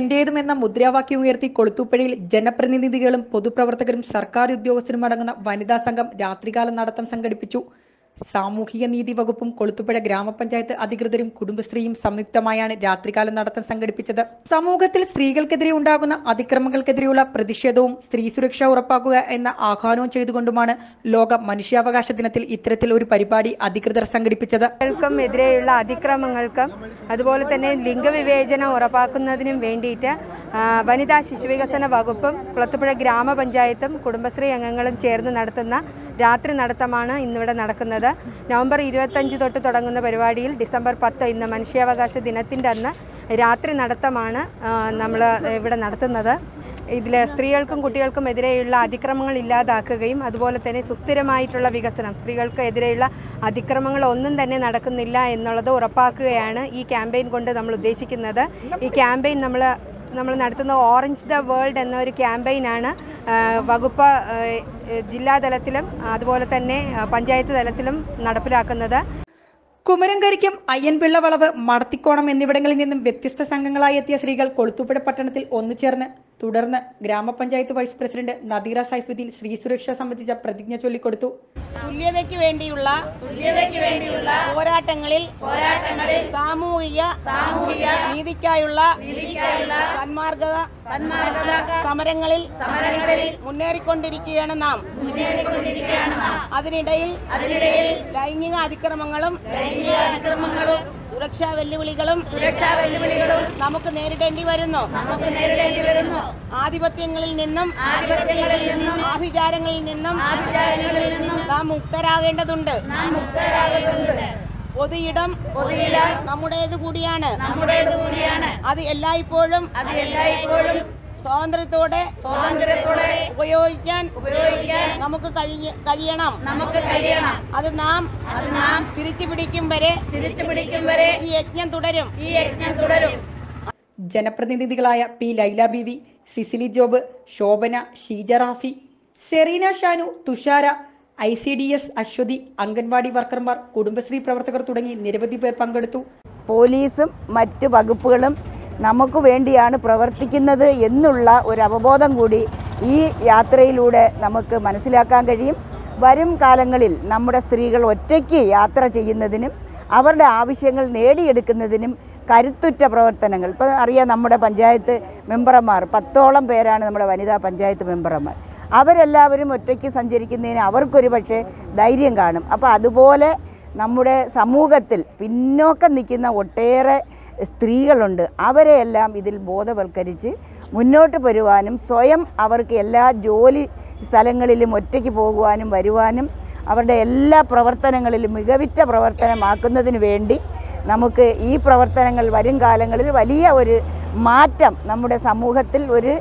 എന്റേതും എന്ന മുദ്രാവാക്യം ഉയർത്തി കൊളുത്തുപ്പുഴയിൽ ജനപ്രതിനിധികളും പൊതുപ്രവർത്തകരും സർക്കാർ ഉദ്യോഗസ്ഥരും അടങ്ങുന്ന വനിതാ സംഘം രാത്രികാല നടത്തം സംഘടിപ്പിച്ചു സാമൂഹിക നീതി വകുപ്പും കൊളുത്തുപുഴ ഗ്രാമപഞ്ചായത്ത് അധികൃതരും കുടുംബശ്രീയും സംയുക്തമായാണ് രാത്രികാല നടത്തം സംഘടിപ്പിച്ചത് സമൂഹത്തിൽ സ്ത്രീകൾക്കെതിരെ ഉണ്ടാകുന്ന അതിക്രമങ്ങൾക്കെതിരെയുള്ള പ്രതിഷേധവും സ്ത്രീ സുരക്ഷ ഉറപ്പാക്കുക എന്ന ആഹ്വാനവും ചെയ്തുകൊണ്ടുമാണ് ലോക മനുഷ്യാവകാശ ദിനത്തിൽ ഇത്തരത്തിൽ ഒരു പരിപാടി അധികൃതർ സംഘടിപ്പിച്ചത് ക്കും എതിരെയുള്ള അതിക്രമങ്ങൾക്കും അതുപോലെ തന്നെ ലിംഗവിവേചനം ഉറപ്പാക്കുന്നതിനും വേണ്ടിയിട്ട് ആ, വനിതാ ശിശുവികസന വകുപ്പും കുളത്തുപുഴ ഗ്രാമപഞ്ചായത്തും കുടുംബശ്രീ അംഗങ്ങളും ചേർന്ന് നടത്തുന്ന രാത്രി നടത്തമാണ് ഇന്നിവിടെ നടക്കുന്നത് നവംബർ ഇരുപത്തഞ്ച് തൊട്ട് തുടങ്ങുന്ന പരിപാടിയിൽ ഡിസംബർ പത്ത് ഇന്ന് മനുഷ്യാവകാശ ദിനത്തിൻ്റെ അന്ന് രാത്രി നടത്തമാണ് നമ്മൾ ഇവിടെ നടത്തുന്നത് ഇതിൽ സ്ത്രീകൾക്കും കുട്ടികൾക്കും എതിരെയുള്ള അതിക്രമങ്ങൾ ഇല്ലാതാക്കുകയും അതുപോലെ തന്നെ സുസ്ഥിരമായിട്ടുള്ള വികസനം സ്ത്രീകൾക്ക് എതിരെയുള്ള അതിക്രമങ്ങൾ ഒന്നും തന്നെ നടക്കുന്നില്ല എന്നുള്ളത് ഉറപ്പാക്കുകയാണ് ഈ ക്യാമ്പയിൻ കൊണ്ട് നമ്മൾ ഉദ്ദേശിക്കുന്നത് ഈ ക്യാമ്പയിൻ നമ്മൾ നമ്മൾ നടത്തുന്ന ഓറഞ്ച് ദ വേൾഡ് എന്ന ഒരു ക്യാമ്പയിനാണ് ആ, വകുപ്പ് ആ, ജില്ലാതലത്തിലും അതുപോലെ തന്നെ ആ, പഞ്ചായത്ത് തലത്തിലും നടപ്പിലാക്കുന്നത് കുമരംകരിക്കും അയ്യൻപിള്ള വളവ് മടത്തിക്കോണം എന്നിവിടങ്ങളിൽ നിന്നും വ്യത്യസ്ത സംഘങ്ങളായി എത്തിയ സ്ത്രീകൾ കൊളുത്തുപുഴ പട്ടണത്തിൽ ഒന്നുചേർന്ന് തുടർന്ന് ഗ്രാമപഞ്ചായത്ത് വൈസ് പ്രസിഡന്റ് നദീറ സൈഫുദ്ദീൻ സ്ത്രീ സുരക്ഷ സംബന്ധിച്ച പ്രതിജ്ഞ ചൊല്ലിക്കൊടുത്തു തുല്യതയ്ക്ക് വേണ്ടിയുള്ള തുല്യതയ്ക്ക് വേണ്ടിയുള്ള പോരാട്ടങ്ങളിൽ പോരാട്ടങ്ങളിൽ സാമൂഹിക സാമൂഹിക നീതിക്കായുള്ള നീതിക്കായുള്ള സന്മാർഗ സന്മാർഗ സമരങ്ങളിൽ സമരങ്ങളിൽ മുന്നേറിക്കൊണ്ടിരിക്കുകയാണ് നാം മുന്നേറിക്കൊണ്ടിരിക്കുകയാണ് നാം അതിനിടയിൽ അതിനിടയിൽ ലൈംഗിക അതിക്രമങ്ങളും ലൈംഗിക അതിക്രമങ്ങളും സുരക്ഷാ വെല്ലുവിളികളും സുരക്ഷാ വെല്ലുവിളികളും നമുക്ക് നേരിടേണ്ടി വരുന്നു നമുക്ക് നേരിടേണ്ടി വരുന്നു ആധിപത്യങ്ങളിൽ നിന്നും ആധിപത്യങ്ങളിൽ നിന്നും ആഭിചാരങ്ങളിൽ നിന്നും ആഭിചാരങ്ങളിൽ നിന്നും നാം മുക്തരാകേണ്ടതുണ്ട് നാം മുക്തരാകേണ്ടതുണ്ട് പൊതുയിടം പൊതുയിടം നമ്മുടേത് കൂടിയാണ് നമ്മുടേത് കൂടിയാണ് അത് എല്ലായ്പ്പോഴും അത് എല്ലായ്പ്പോഴും സ്വാതന്ത്ര്യത്തോടെ സ്വാതന്ത്ര്യത്തോടെ ഉപയോഗിക്കാൻ ഉപയോഗിക്കാൻ നമുക്ക് കഴിയ- കഴിയണം നമുക്ക് കഴിയണം അത് നാം അത് നാം തിരിച്ചു പിടിക്കും വരെ തിരിച്ചു പിടിക്കും വരെ ഈ യജ്ഞം തുടരും ഈ യജ്ഞം തുടരും ജനപ്രതിനിധികളായ P Laila Beevi Cecily Job Shobhana Sheeja Rafi Serina Shanu Thushara I C D S Ashwathi anganwadi വർക്കർമാർ കുടുംബശ്രീ പ്രവർത്തകർ തുടങ്ങി നിരവധി പേർ പങ്കെടുത്തു പോലീസും മറ്റ് വകുപ്പുകളും നമുക്ക് വേണ്ടിയാണ് പ്രവർത്തിക്കുന്നത് എന്നുള്ള ഒരു അവബോധം കൂടി ഈ യാത്രയിലൂടെ നമുക്ക് മനസ്സിലാക്കാൻ കഴിയും വരും കാലങ്ങളിൽ നമ്മുടെ സ്ത്രീകൾ ഒറ്റയ്ക്ക് യാത്ര ചെയ്യുന്നതിനും അവരുടെ ആവശ്യങ്ങൾ നേടിയെടുക്കുന്നതിനും കരുത്തുറ്റ പ്രവർത്തനങ്ങൾ ഇപ്പോൾ അറിയാം നമ്മുടെ പഞ്ചായത്ത് മെമ്പർമാർ പത്തോളം പേരാണ് നമ്മുടെ വനിതാ പഞ്ചായത്ത് മെമ്പർമാർ അവരെല്ലാവരും ഒറ്റയ്ക്ക് സഞ്ചരിക്കുന്നതിന് അവർക്കൊരു പക്ഷേ ധൈര്യം കാണും അപ്പോൾ അതുപോലെ നമ്മുടെ സമൂഹത്തിൽ പിന്നോക്കം നിൽക്കുന്ന ഒട്ടേറെ സ്ത്രീകളുണ്ട് അവരെയെല്ലാം ഇതിൽ ബോധവൽക്കരിച്ച് മുന്നോട്ട് വരുവാനും സ്വയം അവർക്ക് എല്ലാ ജോലി സ്ഥലങ്ങളിലും ഒറ്റയ്ക്ക് പോകുവാനും വരുവാനും അവരുടെ എല്ലാ പ്രവർത്തനങ്ങളിലും മികവിറ്റ പ്രവർത്തനമാക്കുന്നതിന് വേണ്ടി നമുക്ക് ഈ പ്രവർത്തനങ്ങൾ വരും കാലങ്ങളിൽ വലിയ ഒരു മാറ്റം നമ്മുടെ സമൂഹത്തിൽ ഒരു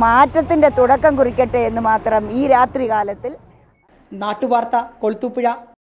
മാറ്റത്തിൻ്റെ തുടക്കം കുറിക്കട്ടെ എന്ന് മാത്രം ഈ രാത്രി കാലത്തിൽ നാട്ടുവാർത്ത കൊളുത്തുപുഴ